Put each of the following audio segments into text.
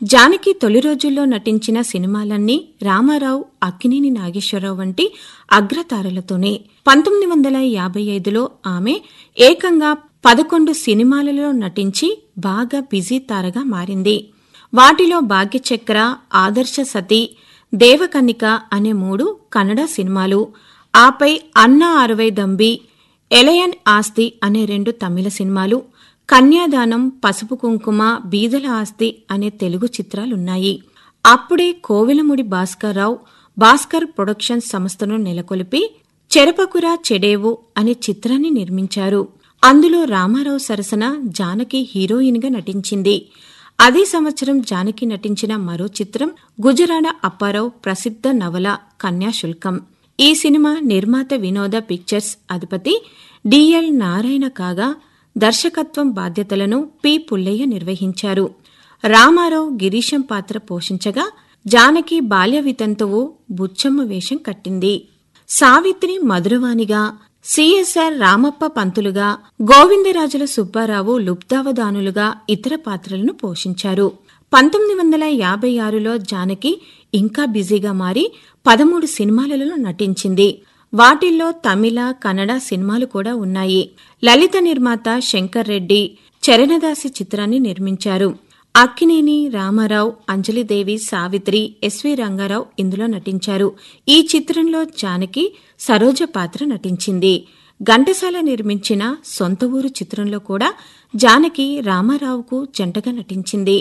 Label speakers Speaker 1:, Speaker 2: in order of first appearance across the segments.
Speaker 1: జానకి తొలి రోజుల్లో నటించిన సినిమాలన్నీ రామారావు అక్కినేని నాగేశ్వరరావు వంటి అగ్రతారలతోనే పంతొమ్మిది వందల యాభై ఐదులో ఆమె ఏకంగా పదకొండు సినిమాలలో నటించి బాగా బిజీ తారగా మారింది వాటిలో భాగ్యచక్ర ఆదర్శ సతి దేవకన్నిక అనే మూడు కన్నడ సినిమాలు ఆపై అన్న అరవై దంబి ఎలయన్ ఆస్తి అనే రెండు తమిళ సినిమాలు కన్యాదానం పసుపు కుంకుమ బీదల ఆస్తి అనే తెలుగు చిత్రాలున్నాయి అప్పుడే కోవెలముడి భాస్కర్రావు భాస్కర్ ప్రొడక్షన్స్ సంస్థను నెలకొల్పి చెరపకుర చెడేవు అనే చిత్రాన్ని నిర్మించారు అందులో రామారావు సరసన జానకి హీరోయిన్గా నటించింది అదే సంవత్సరం జానకి నటించిన మరో చిత్రం గుజరాడ అప్పారావు ప్రసిద్ధ నవల కన్యాశుల్కం ఈ సినిమా నిర్మాత వినోద పిక్చర్స్ అధిపతి డిఎల్ నారాయణ కాగా దర్శకత్వం బాధ్యతలను పి పుల్లయ్య నిర్వహించారు రామారావు గిరీశం పాత్ర పోషించగా జానకి బాల్య వితంతువు బుచ్చమ్మ వేషం కట్టింది సావిత్రి మధురవాణిగా సిఎస్ఆర్ రామప్ప పంతులుగా గోవిందరాజుల సుబ్బారావు లుబ్దావదానులుగా ఇతర పాత్రలను పోషించారు పంతొమ్మిది వందల యాభై ఆరులో జానకి ఇంకా బిజీగా మారి పదమూడు సినిమాలలో నటించింది వాటిల్లో తమిళ కన్నడ సినిమాలు కూడా ఉన్నాయి లలిత నిర్మాత శంకర్ రెడ్డి చరణదాసి చిత్రాన్ని నిర్మించారు అక్కినేని రామారావు అంజలిదేవి సావిత్రి ఎస్వి రంగారావు ఇందులో నటించారు ఈ చిత్రంలో జానకి సరోజ పాత్ర నటించింది ఘంటసాల నిర్మించిన సొంత ఊరు చిత్రంలో కూడా జానకి రామారావుకు జంటగా నటించింది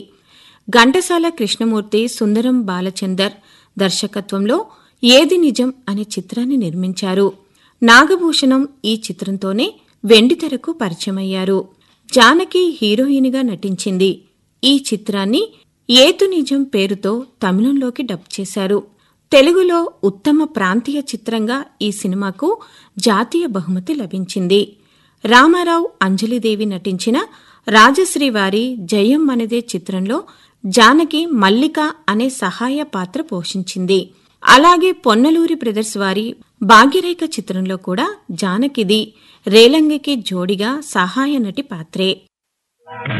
Speaker 1: ఘంటసాల కృష్ణమూర్తి సుందరం బాలచందర్ దర్శకత్వంలో ఏది నిజం అనే చిత్రాన్ని నిర్మించారు నాగభూషణం ఈ చిత్రంతోనే వెండితెరకు పరిచయమయ్యారు జానకి హీరోయిన్గా నటించింది ఈ చిత్రాన్ని ఏతు నిజం పేరుతో తమిళంలోకి డబ్ చేశారు తెలుగులో ఉత్తమ ప్రాంతీయ చిత్రంగా ఈ సినిమాకు జాతీయ బహుమతి లభించింది రామారావు అంజలిదేవి నటించిన రాజశ్రీ వారి జయం మనదే చిత్రంలో జానకి మల్లిక అనే సహాయ పాత్ర పోషించింది అలాగే పొన్నలూరి బ్రదర్స్ వారి భాగ్యరేఖ చిత్రంలో కూడా జానకిది రేలంగికి జోడిగా సహాయ నటి పాత్రే